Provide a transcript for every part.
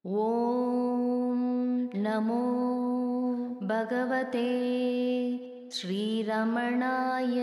ॐ नमो भगवते श्रीरमणाय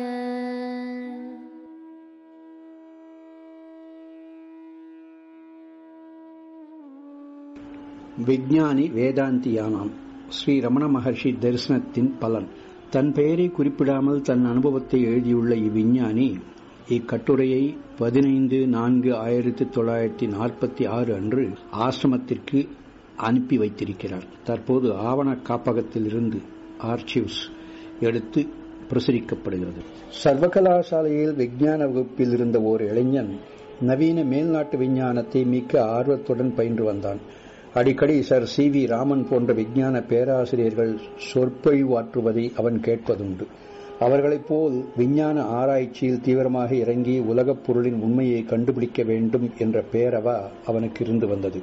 விஞ்ஞானி வேதாந்தியானாம் ஸ்ரீ ரமண மகர்ஷி தரிசனத்தின் பலன் தன் பெயரை குறிப்பிடாமல் தன் அனுபவத்தை எழுதியுள்ள இவ்விஞ்ஞானி இக்கட்டுரையை பதினைந்து நான்கு ஆயிரத்தி தொள்ளாயிரத்தி நாற்பத்தி ஆறு அன்று ஆசிரமத்திற்கு அனுப்பி வைத்திருக்கிறார் தற்போது ஆவண காப்பகத்திலிருந்து ஆர்ச்சிவ்ஸ் எடுத்து பிரசுரிக்கப்படுகிறது சர்வகலாசாலையில் விஞ்ஞான வகுப்பில் இருந்த ஓர் இளைஞன் நவீன மேல்நாட்டு விஞ்ஞானத்தை மிக்க ஆர்வத்துடன் பயின்று வந்தான் அடிக்கடி சர் சி வி ராமன் போன்ற விஞ்ஞான பேராசிரியர்கள் சொற்பொழிவாற்றுவதை அவன் கேட்பதுண்டு அவர்களைப் போல் விஞ்ஞான ஆராய்ச்சியில் தீவிரமாக இறங்கி உலகப் பொருளின் உண்மையை கண்டுபிடிக்க வேண்டும் என்ற பேரவா அவனுக்கு இருந்து வந்தது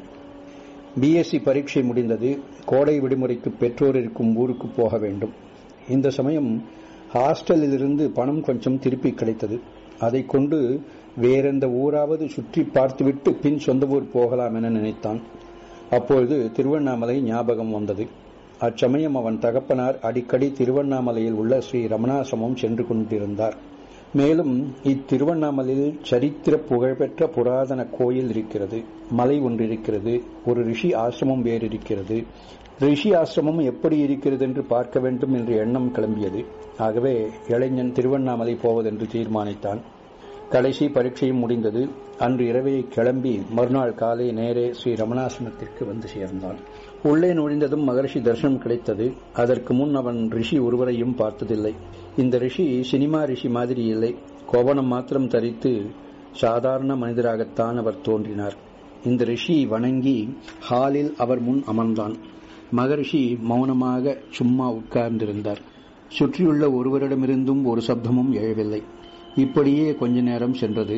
பிஎஸ்சி பரீட்சை முடிந்தது கோடை விடுமுறைக்கு பெற்றோர் இருக்கும் ஊருக்கு போக வேண்டும் இந்த சமயம் ஹாஸ்டலில் இருந்து பணம் கொஞ்சம் திருப்பி கிடைத்தது அதை கொண்டு வேறெந்த ஊராவது சுற்றி பார்த்துவிட்டு பின் சொந்த ஊர் போகலாம் என நினைத்தான் அப்பொழுது திருவண்ணாமலை ஞாபகம் வந்தது அச்சமயம் அவன் தகப்பனார் அடிக்கடி திருவண்ணாமலையில் உள்ள ஸ்ரீ ரமணாசிரமம் சென்று கொண்டிருந்தார் மேலும் இத்திருவண்ணாமலையில் சரித்திர புகழ்பெற்ற புராதன கோயில் இருக்கிறது மலை ஒன்று இருக்கிறது ஒரு ரிஷி ஆசிரமம் வேறு இருக்கிறது ரிஷி ஆசிரமம் எப்படி இருக்கிறது என்று பார்க்க வேண்டும் என்ற எண்ணம் கிளம்பியது ஆகவே இளைஞன் திருவண்ணாமலை போவதென்று தீர்மானித்தான் கடைசி பரீட்சையும் முடிந்தது அன்று இரவே கிளம்பி மறுநாள் காலை நேரே ஸ்ரீ ரமணாசனத்திற்கு வந்து சேர்ந்தான் உள்ளே நுழைந்ததும் மகர்ஷி தரிசனம் கிடைத்தது அதற்கு முன் அவன் ரிஷி ஒருவரையும் பார்த்ததில்லை இந்த ரிஷி சினிமா ரிஷி மாதிரி இல்லை கோவணம் மாத்திரம் தரித்து சாதாரண மனிதராகத்தான் அவர் தோன்றினார் இந்த ரிஷி வணங்கி ஹாலில் அவர் முன் அமர்ந்தான் மகரிஷி மௌனமாக சும்மா உட்கார்ந்திருந்தார் சுற்றியுள்ள ஒருவரிடமிருந்தும் ஒரு சப்தமும் எழவில்லை இப்படியே கொஞ்ச நேரம் சென்றது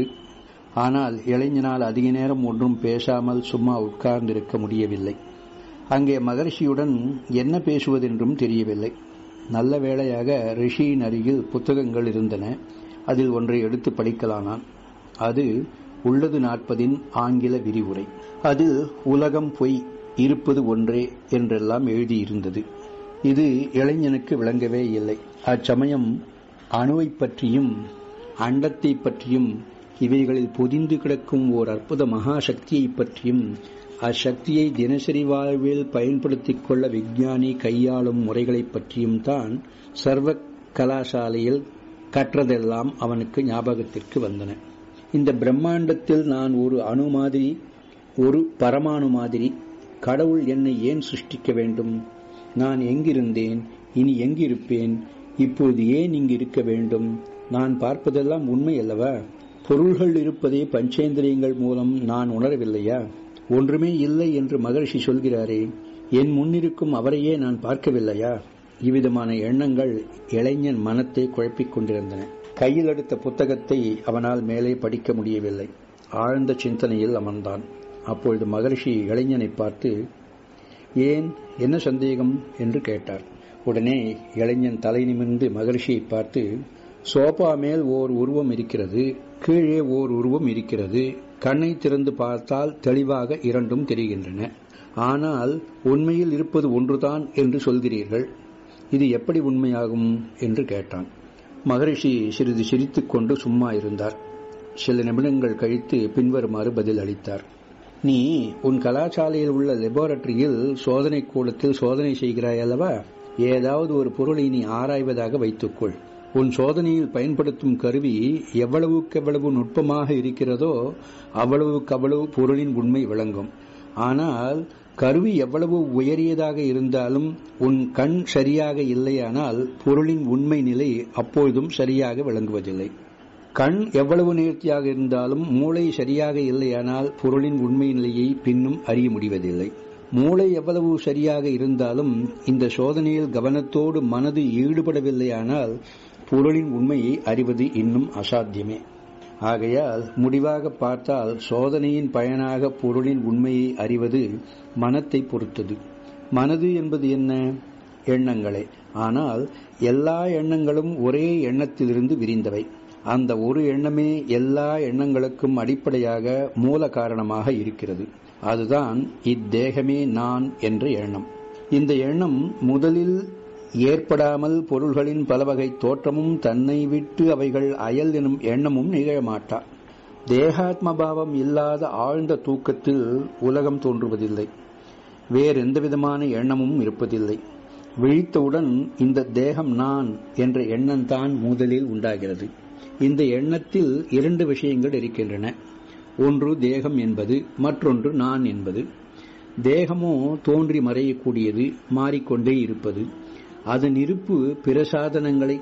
ஆனால் இளைஞனால் அதிக நேரம் ஒன்றும் பேசாமல் சும்மா உட்கார்ந்திருக்க முடியவில்லை அங்கே மகர்ஷியுடன் என்ன பேசுவதென்றும் தெரியவில்லை நல்ல வேளையாக ரிஷியின் அருகில் புத்தகங்கள் இருந்தன அதில் ஒன்றை எடுத்து படிக்கலானான் அது உள்ளது நாற்பதின் ஆங்கில விரிவுரை அது உலகம் பொய் இருப்பது ஒன்றே என்றெல்லாம் எழுதியிருந்தது இது இளைஞனுக்கு விளங்கவே இல்லை அச்சமயம் அணுவை பற்றியும் அண்டத்தை பற்றியும் இவைகளில் பொதிந்து கிடக்கும் ஓர் அற்புத மகாசக்தியை பற்றியும் அச்சக்தியை தினசரி வாழ்வில் பயன்படுத்திக் கொள்ள விஞ்ஞானி கையாளும் முறைகளைப் பற்றியும் தான் சர்வ கலாசாலையில் கற்றதெல்லாம் அவனுக்கு ஞாபகத்திற்கு வந்தன இந்த பிரம்மாண்டத்தில் நான் ஒரு அணு மாதிரி ஒரு பரமாணு மாதிரி கடவுள் என்னை ஏன் சிருஷ்டிக்க வேண்டும் நான் எங்கிருந்தேன் இனி எங்கிருப்பேன் இப்பொழுது ஏன் இங்கு இருக்க வேண்டும் நான் பார்ப்பதெல்லாம் உண்மை அல்லவா பொருள்கள் இருப்பதே பஞ்சேந்திரியங்கள் மூலம் நான் உணரவில்லையா ஒன்றுமே இல்லை என்று மகர்ஷி சொல்கிறாரே என் முன்னிருக்கும் அவரையே நான் பார்க்கவில்லையா இவ்விதமான எண்ணங்கள் இளைஞன் மனத்தை குழப்பிக் கொண்டிருந்தன கையில் எடுத்த புத்தகத்தை அவனால் மேலே படிக்க முடியவில்லை ஆழ்ந்த சிந்தனையில் அமர்ந்தான் அப்பொழுது மகர்ஷி இளைஞனை பார்த்து ஏன் என்ன சந்தேகம் என்று கேட்டார் உடனே இளைஞன் தலை நிமிர்ந்து மகர்ஷியை பார்த்து சோபா மேல் ஓர் உருவம் இருக்கிறது கீழே ஓர் உருவம் இருக்கிறது கண்ணை திறந்து பார்த்தால் தெளிவாக இரண்டும் தெரிகின்றன ஆனால் உண்மையில் இருப்பது ஒன்றுதான் என்று சொல்கிறீர்கள் இது எப்படி உண்மையாகும் என்று கேட்டான் மகரிஷி சிறிது சிரித்துக் கொண்டு சும்மா இருந்தார் சில நிமிடங்கள் கழித்து பின்வருமாறு பதில் அளித்தார் நீ உன் கலாசாலையில் உள்ள லெபார்டரியில் சோதனை கூடத்தில் சோதனை செய்கிறாய் அல்லவா ஏதாவது ஒரு பொருளை நீ ஆராய்வதாக வைத்துக்கொள் உன் சோதனையில் பயன்படுத்தும் கருவி எவ்வளவுக்கெவ்வளவு நுட்பமாக இருக்கிறதோ அவ்வளவுக்கு அவ்வளவு பொருளின் உண்மை விளங்கும் ஆனால் கருவி எவ்வளவு உயரியதாக இருந்தாலும் உன் கண் சரியாக இல்லையானால் பொருளின் உண்மை நிலை அப்பொழுதும் சரியாக விளங்குவதில்லை கண் எவ்வளவு நேர்த்தியாக இருந்தாலும் மூளை சரியாக இல்லையானால் பொருளின் உண்மை நிலையை பின்னும் அறிய முடிவதில்லை மூளை எவ்வளவு சரியாக இருந்தாலும் இந்த சோதனையில் கவனத்தோடு மனது ஈடுபடவில்லையானால் பொருளின் உண்மையை அறிவது இன்னும் அசாத்தியமே ஆகையால் முடிவாக பார்த்தால் சோதனையின் பயனாக பொருளின் உண்மையை அறிவது மனத்தை பொறுத்தது மனது என்பது என்ன எண்ணங்களே ஆனால் எல்லா எண்ணங்களும் ஒரே எண்ணத்திலிருந்து விரிந்தவை அந்த ஒரு எண்ணமே எல்லா எண்ணங்களுக்கும் அடிப்படையாக மூல காரணமாக இருக்கிறது அதுதான் இத்தேகமே நான் என்ற எண்ணம் இந்த எண்ணம் முதலில் ஏற்படாமல் பொருள்களின் பலவகை தோற்றமும் தன்னை விட்டு அவைகள் அயல் எனும் எண்ணமும் நிகழமாட்டா தேகாத்ம பாவம் இல்லாத ஆழ்ந்த தூக்கத்தில் உலகம் தோன்றுவதில்லை வேறெந்த விதமான எண்ணமும் இருப்பதில்லை விழித்தவுடன் இந்த தேகம் நான் என்ற எண்ணம்தான் முதலில் உண்டாகிறது இந்த எண்ணத்தில் இரண்டு விஷயங்கள் இருக்கின்றன ஒன்று தேகம் என்பது மற்றொன்று நான் என்பது தேகமோ தோன்றி மறையக்கூடியது மாறிக்கொண்டே இருப்பது அதன் இருப்பு பிற சாதனங்களை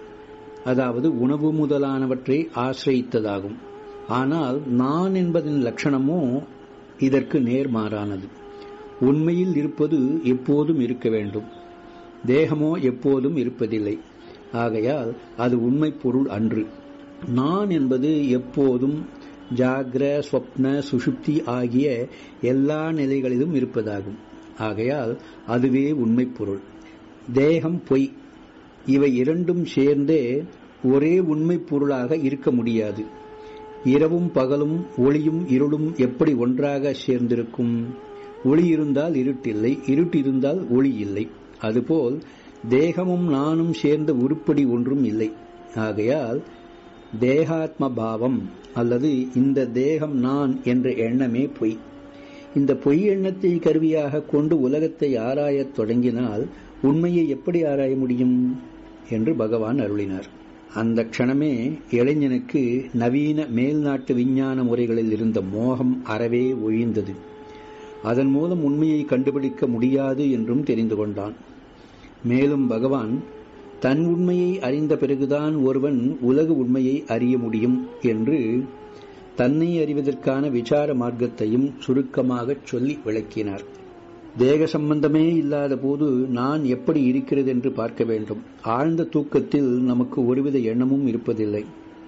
அதாவது உணவு முதலானவற்றை ஆசிரியித்ததாகும் ஆனால் நான் என்பதன் லட்சணமோ இதற்கு நேர்மாறானது உண்மையில் இருப்பது எப்போதும் இருக்க வேண்டும் தேகமோ எப்போதும் இருப்பதில்லை ஆகையால் அது உண்மை பொருள் அன்று நான் என்பது எப்போதும் ஜாகிர ஸ்வப்ன சுஷுப்தி ஆகிய எல்லா நிலைகளிலும் இருப்பதாகும் ஆகையால் அதுவே உண்மை பொருள் தேகம் பொய் இவை இரண்டும் சேர்ந்தே ஒரே உண்மை பொருளாக இருக்க முடியாது இரவும் பகலும் ஒளியும் இருளும் எப்படி ஒன்றாக சேர்ந்திருக்கும் ஒளி இருந்தால் இருட்டில்லை இருட்டு இருந்தால் ஒளி இல்லை அதுபோல் தேகமும் நானும் சேர்ந்த உருப்படி ஒன்றும் இல்லை ஆகையால் தேகாத்ம பாவம் அல்லது இந்த தேகம் நான் என்ற எண்ணமே பொய் இந்த பொய் எண்ணத்தை கருவியாக கொண்டு உலகத்தை ஆராயத் தொடங்கினால் உண்மையை எப்படி ஆராய முடியும் என்று பகவான் அருளினார் அந்த க்ஷணமே இளைஞனுக்கு நவீன மேல்நாட்டு விஞ்ஞான முறைகளில் இருந்த மோகம் அறவே ஒழிந்தது அதன் மூலம் உண்மையை கண்டுபிடிக்க முடியாது என்றும் தெரிந்து கொண்டான் மேலும் பகவான் தன் உண்மையை அறிந்த பிறகுதான் ஒருவன் உலக உண்மையை அறிய முடியும் என்று தன்னை அறிவதற்கான விசார மார்க்கத்தையும் சுருக்கமாகச் சொல்லி விளக்கினார் தேக சம்பந்தமே இல்லாத போது நான் எப்படி இருக்கிறது என்று பார்க்க வேண்டும் ஆழ்ந்த தூக்கத்தில் நமக்கு ஒருவித எண்ணமும் இருப்பதில்லை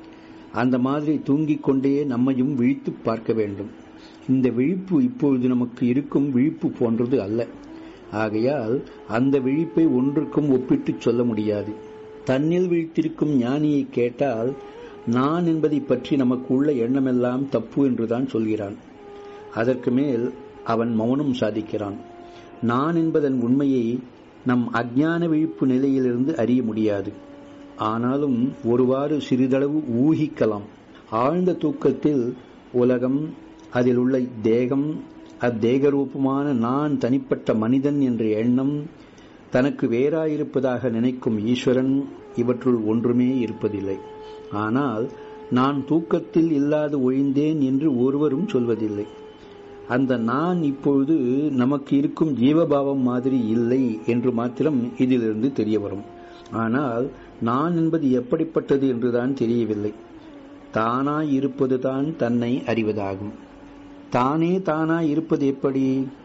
அந்த மாதிரி தூங்கிக் கொண்டே நம்மையும் விழித்து பார்க்க வேண்டும் இந்த விழிப்பு இப்பொழுது நமக்கு இருக்கும் விழிப்பு போன்றது அல்ல ஆகையால் அந்த விழிப்பை ஒன்றுக்கும் ஒப்பிட்டுச் சொல்ல முடியாது தன்னில் விழித்திருக்கும் ஞானியை கேட்டால் நான் என்பதை பற்றி நமக்கு உள்ள எண்ணமெல்லாம் தப்பு என்றுதான் சொல்கிறான் அதற்கு மேல் அவன் மௌனம் சாதிக்கிறான் நான் என்பதன் உண்மையை நம் அஜ்ஞான விழிப்பு நிலையிலிருந்து அறிய முடியாது ஆனாலும் ஒருவாறு சிறிதளவு ஊகிக்கலாம் ஆழ்ந்த தூக்கத்தில் உலகம் அதில் உள்ள தேகம் அத்தேக ரூபமான நான் தனிப்பட்ட மனிதன் என்ற எண்ணம் தனக்கு வேறாயிருப்பதாக நினைக்கும் ஈஸ்வரன் இவற்றுள் ஒன்றுமே இருப்பதில்லை ஆனால் நான் தூக்கத்தில் இல்லாது ஒழிந்தேன் என்று ஒருவரும் சொல்வதில்லை அந்த நான் இப்பொழுது நமக்கு இருக்கும் ஜீவபாவம் மாதிரி இல்லை என்று மாத்திரம் இதிலிருந்து தெரிய வரும் ஆனால் நான் என்பது எப்படிப்பட்டது என்றுதான் தெரியவில்லை தானாய் இருப்பதுதான் தன்னை அறிவதாகும் தானே தானாய் இருப்பது எப்படி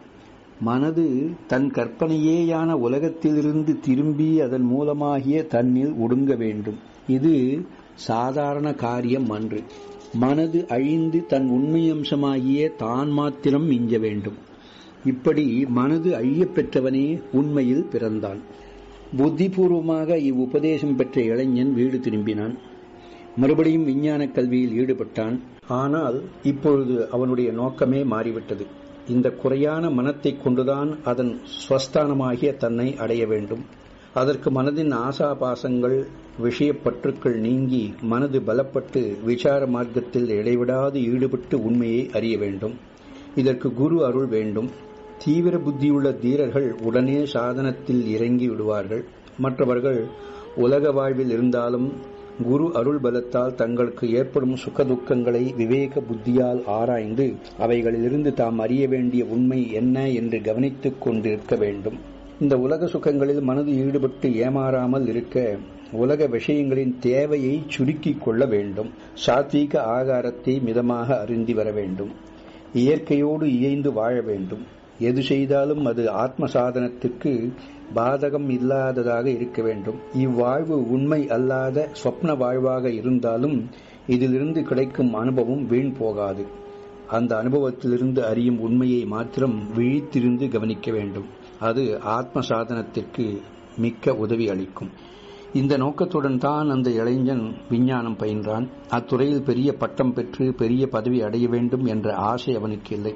மனது தன் கற்பனையேயான உலகத்திலிருந்து திரும்பி அதன் மூலமாகிய தன்னில் ஒடுங்க வேண்டும் இது சாதாரண காரியம் அன்று மனது அழிந்து தன் உண்மை அம்சமாகிய தான் மாத்திரம் மிஞ்ச வேண்டும் இப்படி மனது அழியப் பெற்றவனே உண்மையில் பிறந்தான் புத்திபூர்வமாக இவ்வுபதேசம் பெற்ற இளைஞன் வீடு திரும்பினான் மறுபடியும் விஞ்ஞான கல்வியில் ஈடுபட்டான் ஆனால் இப்பொழுது அவனுடைய நோக்கமே மாறிவிட்டது இந்த குறையான மனத்தை கொண்டுதான் அதன் ஸ்வஸ்தானமாகிய தன்னை அடைய வேண்டும் அதற்கு மனதின் ஆசாபாசங்கள் விஷயப்பற்றுக்கள் நீங்கி மனது பலப்பட்டு விசார மார்க்கத்தில் இடைவிடாது ஈடுபட்டு உண்மையை அறிய வேண்டும் இதற்கு குரு அருள் வேண்டும் தீவிர புத்தியுள்ள தீரர்கள் உடனே சாதனத்தில் இறங்கி விடுவார்கள் மற்றவர்கள் உலக வாழ்வில் இருந்தாலும் குரு அருள் பலத்தால் தங்களுக்கு ஏற்படும் சுக துக்கங்களை விவேக புத்தியால் ஆராய்ந்து அவைகளிலிருந்து தாம் அறிய வேண்டிய உண்மை என்ன என்று கவனித்துக் கொண்டிருக்க வேண்டும் இந்த உலக சுகங்களில் மனது ஈடுபட்டு ஏமாறாமல் இருக்க உலக விஷயங்களின் தேவையை சுருக்கிக் கொள்ள வேண்டும் சாத்வீக ஆகாரத்தை மிதமாக அருந்தி வர வேண்டும் இயற்கையோடு இயைந்து வாழ வேண்டும் எது செய்தாலும் அது ஆத்ம சாதனத்துக்கு பாதகம் இல்லாததாக இருக்க வேண்டும் இவ்வாழ்வு உண்மை அல்லாத சொப்ன வாழ்வாக இருந்தாலும் இதிலிருந்து கிடைக்கும் அனுபவம் வீண் போகாது அந்த அனுபவத்திலிருந்து அறியும் உண்மையை மாத்திரம் விழித்திருந்து கவனிக்க வேண்டும் அது ஆத்ம சாதனத்திற்கு மிக்க உதவி அளிக்கும் இந்த நோக்கத்துடன் தான் அந்த இளைஞன் விஞ்ஞானம் பயின்றான் அத்துறையில் பெரிய பட்டம் பெற்று பெரிய பதவி அடைய வேண்டும் என்ற ஆசை அவனுக்கு இல்லை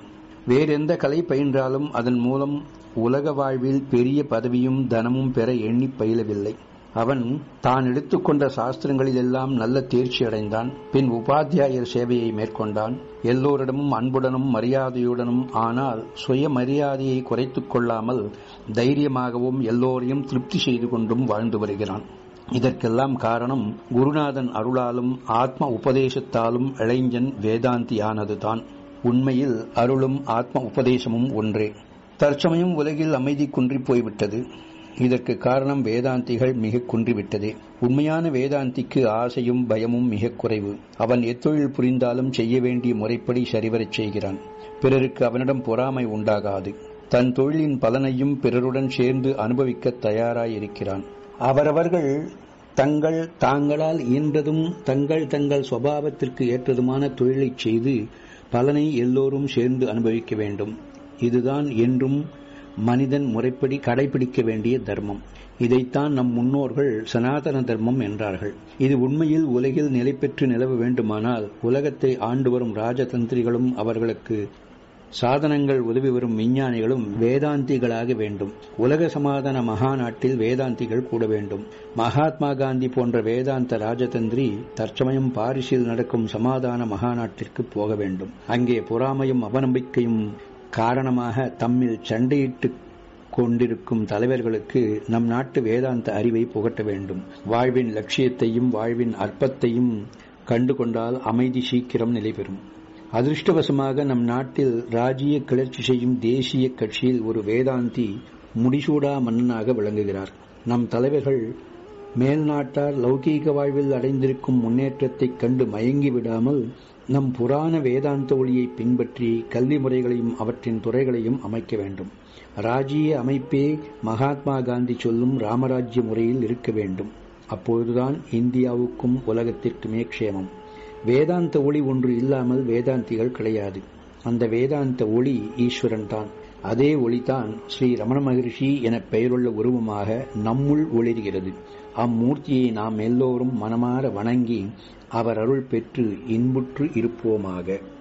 வேறெந்த கலை பயின்றாலும் அதன் மூலம் உலக வாழ்வில் பெரிய பதவியும் தனமும் பெற எண்ணி பயிலவில்லை அவன் தான் எடுத்துக்கொண்ட சாஸ்திரங்களிலெல்லாம் நல்ல தேர்ச்சி அடைந்தான் பின் உபாத்தியாயர் சேவையை மேற்கொண்டான் எல்லோரிடமும் அன்புடனும் மரியாதையுடனும் ஆனால் சுய மரியாதையை குறைத்துக் கொள்ளாமல் தைரியமாகவும் எல்லோரையும் திருப்தி செய்து கொண்டும் வாழ்ந்து வருகிறான் இதற்கெல்லாம் காரணம் குருநாதன் அருளாலும் ஆத்ம உபதேசத்தாலும் இளைஞன் வேதாந்தியானதுதான் உண்மையில் அருளும் ஆத்ம உபதேசமும் ஒன்றே தற்சமயம் உலகில் அமைதி குன்றிப் போய்விட்டது இதற்கு காரணம் வேதாந்திகள் மிக குன்றிவிட்டதே உண்மையான வேதாந்திக்கு ஆசையும் பயமும் மிக குறைவு அவன் எத்தொழில் புரிந்தாலும் செய்ய வேண்டிய முறைப்படி சரிவரச் செய்கிறான் பிறருக்கு அவனிடம் பொறாமை உண்டாகாது தன் தொழிலின் பலனையும் பிறருடன் சேர்ந்து அனுபவிக்க தயாராயிருக்கிறான் அவரவர்கள் தங்கள் தாங்களால் இயன்றதும் தங்கள் தங்கள் சுவாவத்திற்கு ஏற்றதுமான தொழிலைச் செய்து பலனை எல்லோரும் சேர்ந்து அனுபவிக்க வேண்டும் இதுதான் என்றும் மனிதன் முறைப்படி கடைபிடிக்க வேண்டிய தர்மம் இதைத்தான் நம் முன்னோர்கள் சனாதன தர்மம் என்றார்கள் இது உண்மையில் உலகில் நிலை பெற்று நிலவ வேண்டுமானால் உலகத்தை ஆண்டு வரும் ராஜதந்திரிகளும் அவர்களுக்கு சாதனங்கள் உதவி வரும் விஞ்ஞானிகளும் வேதாந்திகளாக வேண்டும் உலக சமாதான மகாநாட்டில் வேதாந்திகள் கூட வேண்டும் மகாத்மா காந்தி போன்ற வேதாந்த ராஜதந்திரி தற்சமயம் பாரிஸில் நடக்கும் சமாதான மகாநாட்டிற்கு போக வேண்டும் அங்கே பொறாமையும் அவநம்பிக்கையும் காரணமாக தம்மில் சண்டையிட்டு கொண்டிருக்கும் தலைவர்களுக்கு நம் நாட்டு வேதாந்த அறிவை புகட்ட வேண்டும் வாழ்வின் லட்சியத்தையும் வாழ்வின் அற்பத்தையும் கண்டு கொண்டால் அமைதி சீக்கிரம் நிலைபெறும் அதிருஷ்டவசமாக நம் நாட்டில் ராஜ்ய கிளர்ச்சி செய்யும் தேசிய கட்சியில் ஒரு வேதாந்தி முடிசூடா மன்னனாக விளங்குகிறார் நம் தலைவர்கள் மேல் நாட்டார் லௌகீக வாழ்வில் அடைந்திருக்கும் முன்னேற்றத்தைக் கண்டு மயங்கி விடாமல் நம் புராண வேதாந்த ஒளியை பின்பற்றி கல்வி முறைகளையும் அவற்றின் துறைகளையும் அமைக்க வேண்டும் ராஜ்ய அமைப்பே மகாத்மா காந்தி சொல்லும் ராமராஜ்ய முறையில் இருக்க வேண்டும் அப்பொழுதுதான் இந்தியாவுக்கும் உலகத்திற்குமே க்ஷேமம் வேதாந்த ஒளி ஒன்று இல்லாமல் வேதாந்திகள் கிடையாது அந்த வேதாந்த ஒளி ஈஸ்வரன் தான் அதே ஒளிதான் ஸ்ரீ ரமண மகரிஷி என பெயருள்ள உருவமாக நம்முள் ஒளிர்கிறது அம்மூர்த்தியை நாம் எல்லோரும் மனமாற வணங்கி அவர் அருள் பெற்று இன்புற்று இருப்போமாக